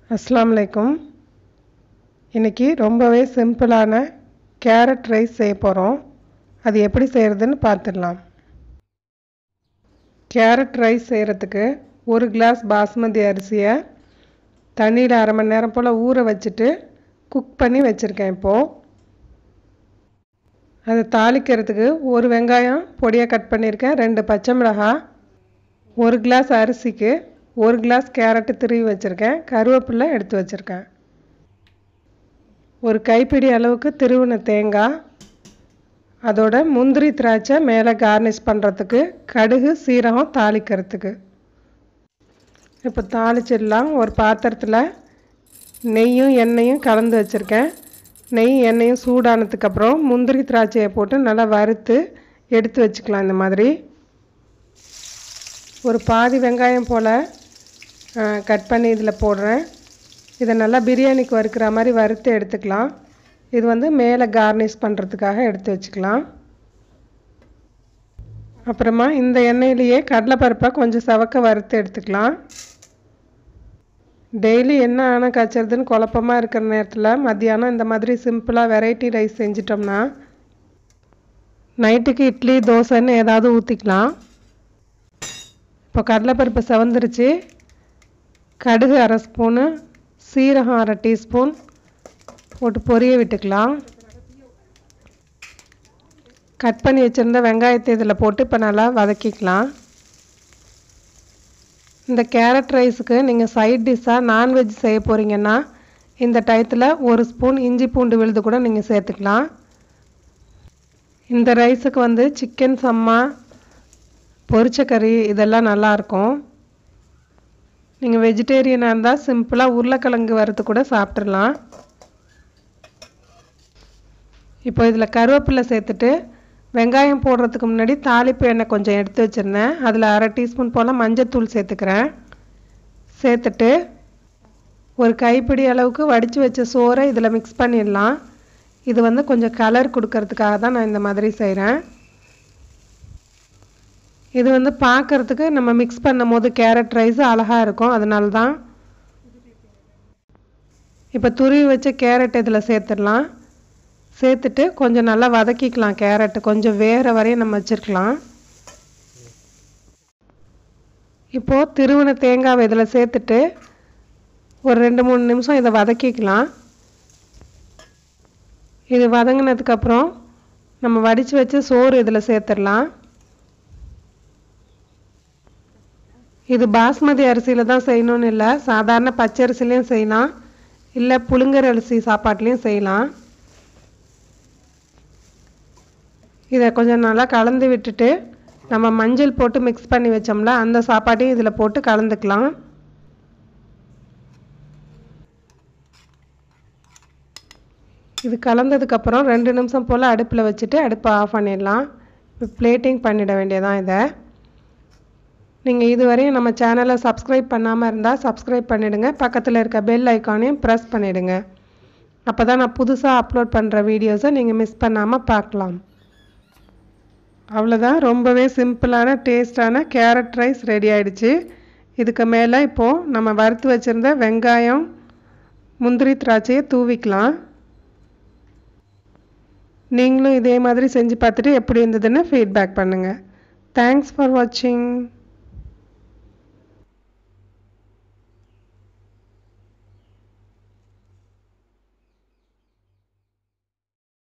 அஸ்ஸலாமு அலைக்கும் இன்றைக்கி ரொம்பவே சிம்பிளான கேரட் ரைஸ் செய்ய போகிறோம் அது எப்படி செய்கிறதுன்னு பார்த்துடலாம் கேரட் ரைஸ் செய்கிறதுக்கு ஒரு கிளாஸ் பாஸ்மதி அரிசியை தண்ணியில் அரை மணி நேரம் போல் ஊற வச்சுட்டு குக் பண்ணி வச்சுருக்கேன் இப்போது அதை தாளிக்கிறதுக்கு ஒரு வெங்காயம் பொடியாக கட் பண்ணியிருக்கேன் ரெண்டு பச்சை மிளகாய் ஒரு கிளாஸ் அரிசிக்கு ஒரு கிளாஸ் கேரட்டு திருவி வச்சுருக்கேன் கருவேப்பிலை எடுத்து வச்சுருக்கேன் ஒரு கைப்பிடி அளவுக்கு திருவின தேங்காய் அதோட முந்திரி திராட்சை மேலே கார்னிஷ் பண்ணுறதுக்கு கடுகு சீரகம் தாளிக்கிறதுக்கு இப்போ தாளிச்சிடலாம் ஒரு பாத்திரத்தில் நெய்யும் எண்ணெயும் கலந்து வச்சுருக்கேன் நெய் எண்ணெயும் சூடானதுக்கப்புறம் முந்திரி திராட்சையை போட்டு நல்லா வறுத்து எடுத்து வச்சுக்கலாம் இந்த மாதிரி ஒரு பாதி வெங்காயம் போல் கட் பண்ணி இதில் போடுறேன் இதை நல்லா பிரியாணிக்கு வறுக்கிற மாதிரி வறுத்து எடுத்துக்கலாம் இது வந்து மேலே கார்னிஷ் பண்ணுறதுக்காக எடுத்து வச்சுக்கலாம் அப்புறமா இந்த எண்ணெயிலேயே கடலைப்பருப்பை கொஞ்சம் சவக்க வறுத்து எடுத்துக்கலாம் டெய்லி என்ன ஆனால் காய்ச்சறதுன்னு குழப்பமாக இருக்கிற நேரத்தில் மத்தியானம் இந்த மாதிரி சிம்பிளாக வெரைட்டி ரைஸ் செஞ்சிட்டோம்னா நைட்டுக்கு இட்லி தோசைன்னு ஏதாவது ஊற்றிக்கலாம் இப்போ கடலைப்பருப்பு செவந்துருச்சு கடுகு அரை ஸ்பூனு சீரகம் அரை டீஸ்பூன் போட்டு பொரிய விட்டுக்கலாம் கட் பண்ணி வச்சுருந்த வெங்காயத்தை இதில் போட்டு இப்போ நல்லா வதக்கிக்கலாம் இந்த கேரட் ரைஸுக்கு நீங்கள் சைட் டிஷ்ஷாக நான்வெஜ் செய்ய போகிறீங்கன்னா இந்த டயத்தில் ஒரு ஸ்பூன் இஞ்சி பூண்டு விழுது கூட நீங்கள் சேர்த்துக்கலாம் இந்த ரைஸுக்கு வந்து சிக்கன் சம்மா பொரிச்ச கறி இதெல்லாம் நல்லாயிருக்கும் நீங்கள் வெஜிடேரியனாக இருந்தால் சிம்பிளாக உருளைக்கிழங்கு வறுத்து கூட சாப்பிட்றலாம் இப்போ இதில் கருவேப்பிலை சேர்த்துட்டு வெங்காயம் போடுறதுக்கு முன்னாடி தாளிப்பு எண்ணெய் கொஞ்சம் எடுத்து வச்சுருந்தேன் அதில் அரை டீஸ்பூன் போல் மஞ்சத்தூள் சேர்த்துக்கிறேன் சேர்த்துட்டு ஒரு கைப்பிடி அளவுக்கு வடித்து வச்ச சோறை இதில் மிக்ஸ் பண்ணிடலாம் இது வந்து கொஞ்சம் கலர் கொடுக்கறதுக்காக தான் நான் இந்த மாதிரி செய்கிறேன் இது வந்து பார்க்குறதுக்கு நம்ம மிக்ஸ் பண்ணும் போது கேரட் ரைஸ் அழகாக இருக்கும் அதனால தான் இப்போ துருவி வச்ச கேரட் இதில் சேர்த்துடலாம் சேர்த்துட்டு கொஞ்சம் நல்லா வதக்கிக்கலாம் கேரட்டு கொஞ்சம் வேகிற வரையும் நம்ம வச்சுருக்கலாம் இப்போது திருவன தேங்காவை இதில் சேர்த்துட்டு ஒரு ரெண்டு மூணு நிமிஷம் இதை வதக்கிக்கலாம் இது வதங்கினதுக்கப்புறம் நம்ம வடித்து வச்ச சோறு இதில் சேர்த்துடலாம் இது பாஸ்மதி அரிசியில் தான் செய்யணும்னு இல்லை சாதாரண பச்சை அரிசிலையும் செய்யலாம் இல்லை புழுங்கர் அரிசி சாப்பாட்லேயும் செய்யலாம் இதை கொஞ்சம் நல்லா கலந்து விட்டுட்டு நம்ம மஞ்சள் போட்டு மிக்ஸ் பண்ணி வச்சோம்ல அந்த சாப்பாட்டையும் இதில் போட்டு கலந்துக்கலாம் இது கலந்ததுக்கப்புறம் ரெண்டு நிமிஷம் போல் அடுப்பில் வச்சுட்டு அடுப்பை ஆஃப் பண்ணிடலாம் இப்போ பிளேட்டிங் பண்ணிட வேண்டியதான் இதை நீங்கள் இதுவரையும் நம்ம சேனலை சப்ஸ்கிரைப் பண்ணாமல் இருந்தால் சப்ஸ்கிரைப் பண்ணிவிடுங்க பக்கத்தில் இருக்க பெல் ஐக்கானையும் ப்ரெஸ் பண்ணிவிடுங்க அப்போ தான் நான் புதுசாக அப்லோட் பண்ணுற வீடியோஸை நீங்கள் மிஸ் பண்ணாமல் பார்க்கலாம் அவ்வளோதான் ரொம்பவே சிம்பிளான டேஸ்டான கேரட் ரைஸ் ரெடி ஆகிடுச்சு இதுக்கு மேலே இப்போது நம்ம வறுத்து வச்சுருந்த வெங்காயம் முந்திரி திராட்சையை தூவிக்கலாம் நீங்களும் இதே மாதிரி செஞ்சு பார்த்துட்டு எப்படி இருந்ததுன்னு ஃபீட்பேக் பண்ணுங்கள் தேங்க்ஸ் ஃபார் வாட்சிங்